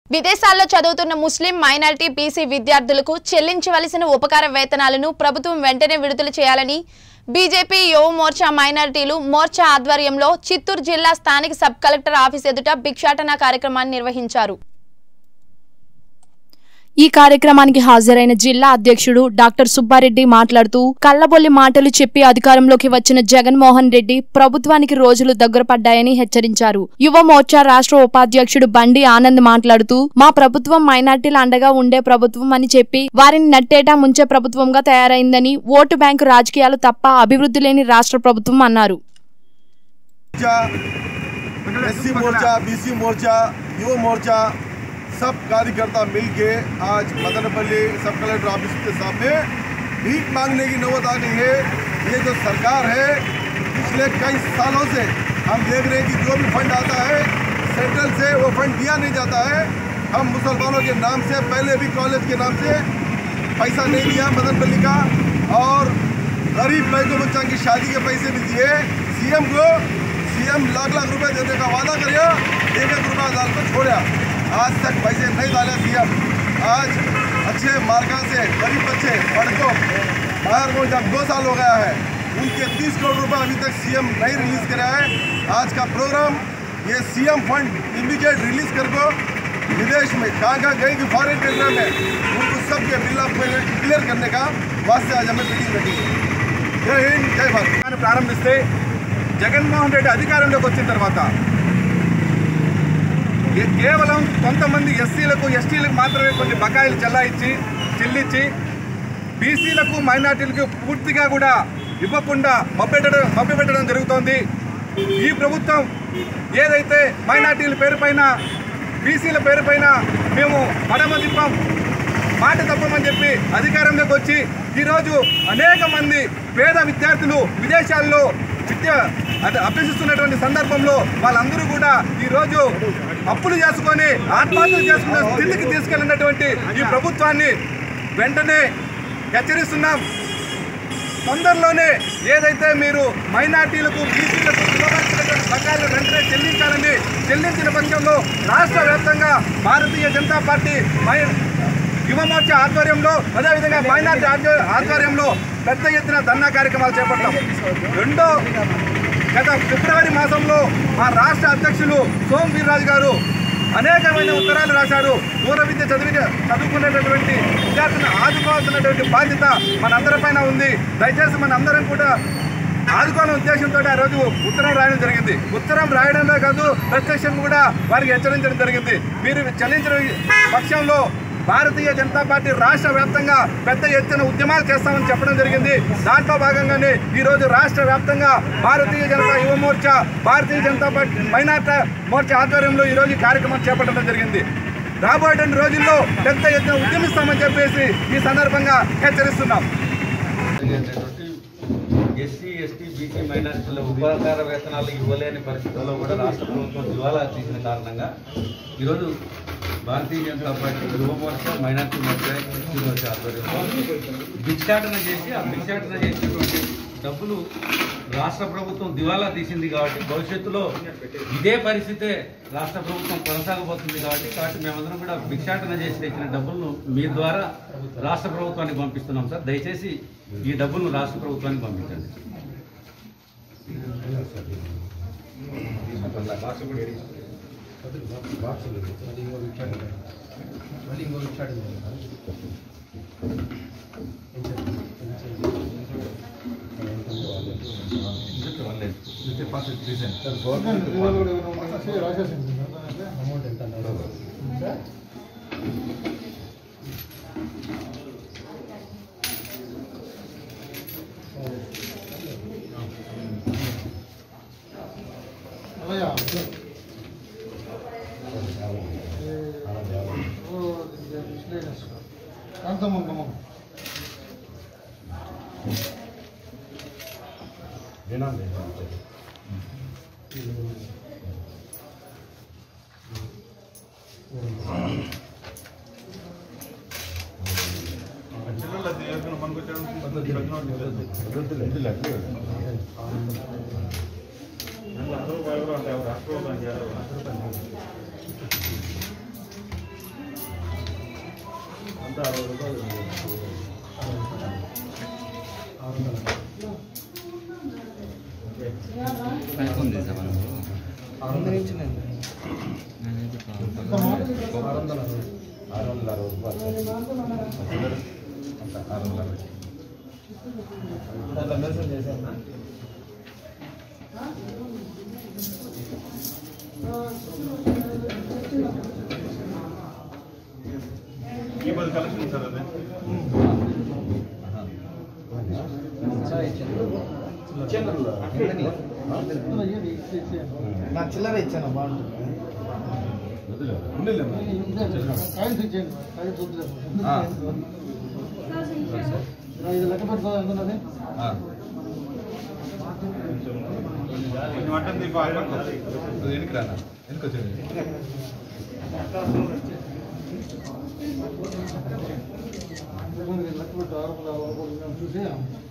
విదేశాల్లో చదువుతున్న ముస్లిం minority BC విద్యార్థులకు చెల్లించవలసిన ఉపకార వేతనాలను ప్రభుత్వం వెంటనే విడుదల చేయాలని బీజేపీ యువ మోర్చా మైనారిటీలు మోర్చా ఆధ్వర్యంలో చిత్తూరు జిల్లా స్థానిక సబ్ కలెక్టర్ ఆఫీస్ ఎదుట భిక్షాటన కార్యక్రమాన్ని నిర్వహించారు ఈ కార్యక్రమానికి హాజరైన జిల్లా అధ్యక్షుడు డాక్టర్ సుబ్బారెడ్డి మాట్లాడుతూ కళ్ళబొల్లి మాటలు చెప్పి అధికారంలోకి వచ్చిన జగన్మోహన్ రెడ్డి ప్రభుత్వానికి రోజులు దగ్గర పడ్డాయని హెచ్చరించారు యువ మోర్చా రాష్ట్ర ఉపాధ్యక్షుడు బండి ఆనంద్ మాట్లాడుతూ మా ప్రభుత్వం మైనార్టీల అండగా ఉండే ప్రభుత్వం అని చెప్పి వారిని నట్టేటా ముంచే ప్రభుత్వంగా తయారైందని ఓటు బ్యాంకు రాజకీయాలు తప్ప అభివృద్ధి లేని రాష్ట్ర ప్రభుత్వం అన్నారు मोर्चा एससी मोर्चा बीसी मोर्चा युवा मोर्चा सब कार्यकर्ता मिलके आज मदनपल्ली सब कलेक्टर ऑफिस के सामने भीख मांगने की नौबत आ गई है ये जो सरकार है पिछले कई सालों से हम देख रहे हैं कि जो भी फंड आता है सेंट्रल से वो फंड दिया नहीं जाता है हम मुसलमानों के नाम से पहले भी कॉलेज के नाम से पैसा नहीं दिया मदनपल्ली का और गरीब लड़कों बच्चा की शादी के पैसे भी दिए सीएम को सीएम लाख लाख रुपए देने का वादा करिया एक एक रुपया डाल कर छोड़ा आज तक पैसे नहीं डाले सीएम आज अच्छे मार्का से गरीब बच्चे लड़कों बाहर को जब दो साल हो गया है उनके तीस करोड़ रुपए अभी तक सीएम नहीं रिलीज करा है आज का प्रोग्राम ये सीएम फंड इमीडिएट रिलीज कर को विदेश में कहाँ कहाँ गएंगे फॉरेन टेंडर में उनको सबके बिल ऑफ क्लियर करने का वास्ते आज हमें मीटिंग रखी है जय हिंद जय भारत అని ప్రారంభిస్తే జగన్మోహన్ రెడ్డి అధికారంలోకి వచ్చిన తర్వాత ఏ- కేవలం కొంతమంది ఎస్సీలకు ఎస్టీలకు మాత్రమే కొన్ని బకాయిలు చెల్లాయించి చెల్లించి బీసీలకు మైనార్టీలకు పూర్తిగా కూడా ఇవ్వకుండా మభ్యపెట్టడం మభ్యపెట్టడం జరుగుతోంది ఈ ప్రభుత్వం ఏదైతే మైనార్టీల పేరుపైన బీసీల పేరుపైన మేము మడమ తిప్పాం మాట తప్పమని చెప్పి అధికారంలోకి వచ్చి ఈరోజు అనేక మంది పేద విద్యార్థులు విదేశాల్లో విద్య అంటే అభ్యసిస్తున్నటువంటి సందర్భంలో వాళ్ళందరూ కూడా ఈరోజు అప్పులు చేసుకొని ఆత్మహత్యలు చేసుకున్న స్థితికి తీసుకెళ్ళినటువంటి ఈ ప్రభుత్వాన్ని వెంటనే హెచ్చరిస్తున్నాం తొందరలోనే ఏదైతే మీరు మైనార్టీలకు బీసీలకు ఇవ్వవలసినటువంటి బకాయిలు వెంటనే చెల్లించాలని చెల్లించిన పక్షంలో రాష్ట్ర వ్యాప్తంగా భారతీయ జనతా పార్టీ మై యువ మోర్చా ఆధ్వర్యంలో అదేవిధంగా మైనార్టీ ఆధ్వ- ఆధ్వర్యంలో పెద్ద ఎత్తున ధర్నా కార్యక్రమాలు చేపడతాం రెండో గత ఫిబ్రవరి మాసంలో మా రాష్ట్ర అధ్యక్షులు సోమ్ వీర్రాజు గారు అనేకమైన ఉత్తరాలు రాశారు దూర విద్య చదివి చదువుకునేటటువంటి విద్యార్థులను ఆదుకోవాల్సినటువంటి బాధ్యత మనందరిపైన ఉంది దయచేసి మనందరం కూడా ఆదుకోవాలనే ఉద్దేశంతో ఆ రోజు ఉత్తరం రాయడం జరిగింది ఉత్తరం రాయడమే కాదు ప్రత్యక్షంగా కూడా వారికి హెచ్చరించడం జరిగింది మీరు చెల్లించిన పక్షంలో భారతీయ జనతా పార్టీ రాష్ట్ర వ్యాప్తంగా పెద్ద ఎత్తున ఉద్యమాలు చేస్తామని చెప్పడం జరిగింది దాంట్లో భాగంగానే ఈ రోజు రాష్ట్ర వ్యాప్తంగా భారతీయ జనతా యువ మోర్చా భారతీయ జనతా పార్టీ మైనార్టీ మోర్చా ఆధ్వర్యంలో ఈ రోజు ఈ కార్యక్రమం చేపట్టడం జరిగింది రాబోయే రోజుల్లో పెద్ద ఎత్తున ఉద్యమిస్తామని చెప్పేసి ఈ సందర్భంగా హెచ్చరిస్తున్నాం ఎస్సీ ఎస్టీ బీసీ మైనారిటీల ఉపకార వేతనాలు ఇవ్వలేని పరిస్థితుల్లో కూడా రాష్ట్ర ప్రభుత్వం దివాలా తీసిన కారణంగా ఈరోజు భారతీయ Janata Party Yuva Morcha minority Morcha SC Morcha ఆధ్వర్యంలో భిక్షాటన చేసి ఆ భిక్షాటన చేసినటువంటి డబ్బులు రాష్ట్ర ప్రభుత్వం దివాలా తీసింది కాబట్టి భవిష్యత్తులో ఇదే పరిస్థితే రాష్ట్ర ప్రభుత్వం కొనసాగబోతుంది కాబట్టి కాబట్టి మేమందరం కూడా భిక్షాటన చేసి తెచ్చిన డబ్బులను మీ ద్వారా రాష్ట్ర ప్రభుత్వానికి పంపిస్తున్నాం సార్ దయచేసి ఈ డబ్బులను రాష్ట్ర ప్రభుత్వానికి పంపించండి నా చిల్లర ఇచ్చాను బాగుంటుంది కాయిన్స్ ఇచ్చేయండి కాయిన్స్ వద్దులేదు. ఆ. ఇది లెక్క పెట్టుకో ఎంత ఉన్నది ఎనికి రానా ఎనికి వచ్చేది లెక్క పెట్టు ఆరు వందల అరవై రూపాయలు చూసి